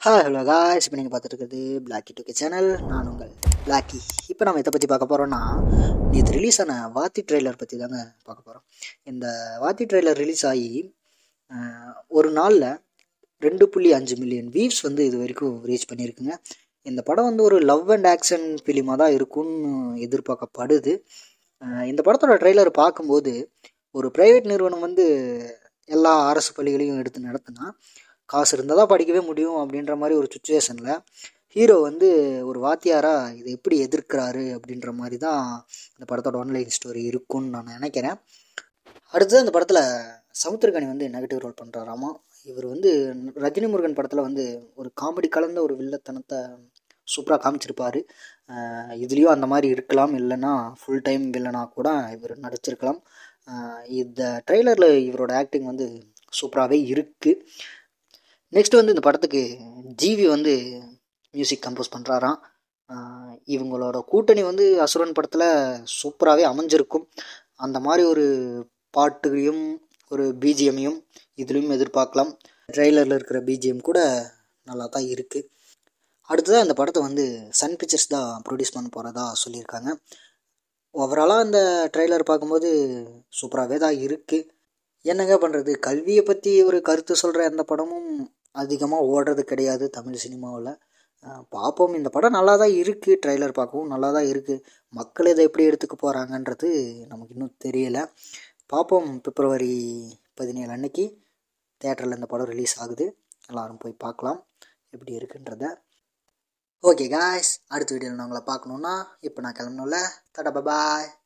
hi hello guys இப்போ நீங்கள் பார்த்துட்டு இருக்கிறது பிளாக்கி டூகே சேனல் நான் உங்கள் பிளாக்கி இப்போ நம்ம இதை பற்றி பார்க்க போகிறோன்னா நேற்று ரிலீஸ் ஆன வாத்தி ட்ரெய்லர் பற்றி தாங்க பார்க்க போகிறோம் இந்த வாத்தி ட்ரெய்லர் ரிலீஸ் ஆகி அஹ், ஒரு நாளில் ரெண்டு புள்ளி அஞ்சு மில்லியன் வியூஸ் வந்து இது வரைக்கும் ரீச் பண்ணியிருக்குங்க இந்த படம் வந்து ஒரு லவ் அண்ட் ஆக்ஷன் ஃபிலிமாக தான் இருக்கும்னு எதிர்பார்க்கப்படுது அஹ், இந்த படத்தோட ட்ரெய்லர் பார்க்கும்போது ஒரு ப்ரைவேட் நிறுவனம் வந்து எல்லா அரசு பள்ளிகளையும் எடுத்து நடத்துனா காசு இருந்தால் தான் படிக்கவே முடியும் அப்படின்ற மாதிரி ஒரு சுச்சுவேஷனில் ஹீரோ வந்து ஒரு வாத்தியாராக இதை எப்படி எதிர்க்கிறாரு அப்படின்ற மாதிரி தான் இந்த படத்தோட ஆன்லைன் ஸ்டோரி இருக்கும்னு நான் நினைக்கிறேன் அடுத்தது அந்த படத்தில் சமுத்திரகனி வந்து நெகட்டிவ் ரோல் பண்ணுறாராமா இவர் வந்து ரஜினி முருகன் படத்தில் வந்து ஒரு காமெடி கலந்த ஒரு வில்லத்தனத்தை சூப்பராக காமிச்சிருப்பார் இதுலேயும் அந்த மாதிரி இருக்கலாம் இல்லைன்னா ஃபுல் டைம் வில்லனாக கூட இவர் நடிச்சிருக்கலாம் ஆஹ் இந்த ட்ரெய்லரில் இவரோட ஆக்டிங் வந்து சூப்பராகவே இருக்குது நெக்ஸ்ட் வந்து இந்த படத்துக்கு ஜிவி வந்து மியூசிக் கம்போஸ் பண்ணுறாராம் இவங்களோட கூட்டணி வந்து அசுரன் படத்தில் சூப்பராகவே அமைஞ்சிருக்கும் அந்த மாதிரி ஒரு பாட்டுகளையும் ஒரு பிஜிஎம்மையும் இதுலேயும் எதிர்பார்க்கலாம் ட்ரெய்லரில் இருக்கிற பிஜிஎம் கூட நல்லா தான் இருக்குது அடுத்ததாக இந்த படத்தை வந்து சன் பிக்சர்ஸ் தான் ப்ரொடியூஸ் பண்ண போகிறதா சொல்லியிருக்காங்க ஓவராலாக அந்த ட்ரெய்லர் பார்க்கும்போது சூப்பராகவே தான் இருக்குது என்னங்க பண்ணுறது கல்வியை பற்றி ஒரு கருத்து சொல்கிற எந்த படமும் அதிகமாக ஓடுறது கிடையாது தமிழ் சினிமாவில் பார்ப்போம் இந்த படம் நல்லா தான் இருக்குது ட்ரெய்லர் பார்க்கவும் நல்லா தான் இருக்குது மக்கள் இதை எப்படி எடுத்துக்க போகிறாங்கன்றது நமக்கு இன்னும் தெரியலை பார்ப்போம் பிப்ரவரி பதினேழு அன்னைக்கு தேட்டரில் இந்த படம் ரிலீஸ் ஆகுது எல்லாரும் போய் பார்க்கலாம் எப்படி இருக்குன்றத ஓகே காய்ஸ் அடுத்த வீடியோவில் நான் உங்களை பார்க்கணுன்னா இப்போ நான் கிளம்பணும்ல தடா பாய்